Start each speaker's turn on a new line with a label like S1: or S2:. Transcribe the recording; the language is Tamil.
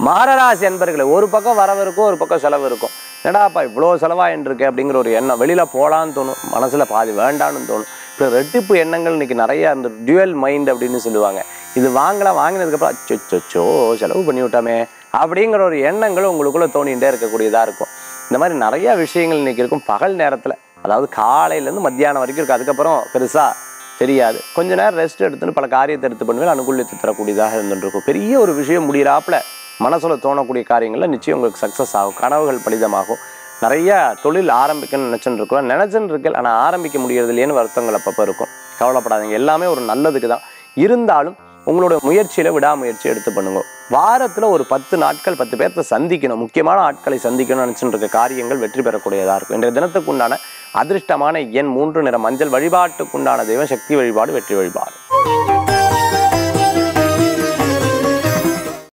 S1: மகராசி அன்பர்களே ஒரு பக்கம் வரவு இருக்கும் ஒரு பக்கம் செலவு இருக்கும் என்னடாப்பா இவ்வளோ செலவாயின்னு இருக்கு அப்படிங்கிற ஒரு எண்ணம் வெளியில் போகலான்னு தோணும் மனசில் பாதி வேண்டான்னு தோணும் இப்போ ரெட்டிப்பு எண்ணங்கள் இன்னைக்கு நிறைய அந்த டியூவல் மைண்ட் அப்படின்னு சொல்லுவாங்க இது வாங்கலாம் வாங்கினதுக்கப்புறம் அச்சோ செலவு பண்ணி விட்டாமே அப்படிங்கிற ஒரு எண்ணங்கள் உங்களுக்குள்ளே தோணிகிட்டே இருக்கக்கூடியதாக இருக்கும் இந்த மாதிரி நிறைய விஷயங்கள் இன்னைக்கு இருக்கும் பகல் நேரத்தில் அதாவது காலையிலேருந்து மத்தியானம் வரைக்கும் இருக்குது அதுக்கப்புறம் பெருசாக தெரியாது கொஞ்ச நேரம் ரெஸ்ட் எடுத்துன்னு பல காரியத்தை எடுத்து பண்ணுவேன் அனுகூலித்து தரக்கூடியதாக இருந்துட்டு இருக்கும் பெரிய ஒரு விஷயம் முடிகிறாப்புல மனசுல தோணக்கூடிய காரியங்களில் நிச்சயம் உங்களுக்கு சக்ஸஸ் ஆகும் கனவுகள் பலிதமாகும் நிறைய தொழில் ஆரம்பிக்கணும்னு நினச்சின்னு இருக்கோம் நினச்சின்னு இருக்கேன் ஆனால் ஆரம்பிக்க முடியறது இல்லையேன்னு வருத்தங்கள் அப்பப்போ இருக்கும் கவலைப்படாதீங்க எல்லாமே ஒரு நல்லதுக்கு தான் இருந்தாலும் உங்களோட முயற்சியில விடாமுயற்சி எடுத்து பண்ணுங்க வாரத்துல ஒரு பத்து நாட்கள் பத்து பேர்த்த சந்திக்கணும் முக்கியமான ஆட்களை சந்திக்கணும்னு நினைச்சுட்டு இருக்க காரியங்கள் வெற்றி பெறக்கூடியதா இருக்கும் இன்றைய தினத்துக்கு உண்டான அதிர்ஷ்டமான எண் மூன்று நிற மஞ்சள் வழிபாட்டுக்குண்டான தெய்வம் சக்தி வழிபாடு வெற்றி வழிபாடு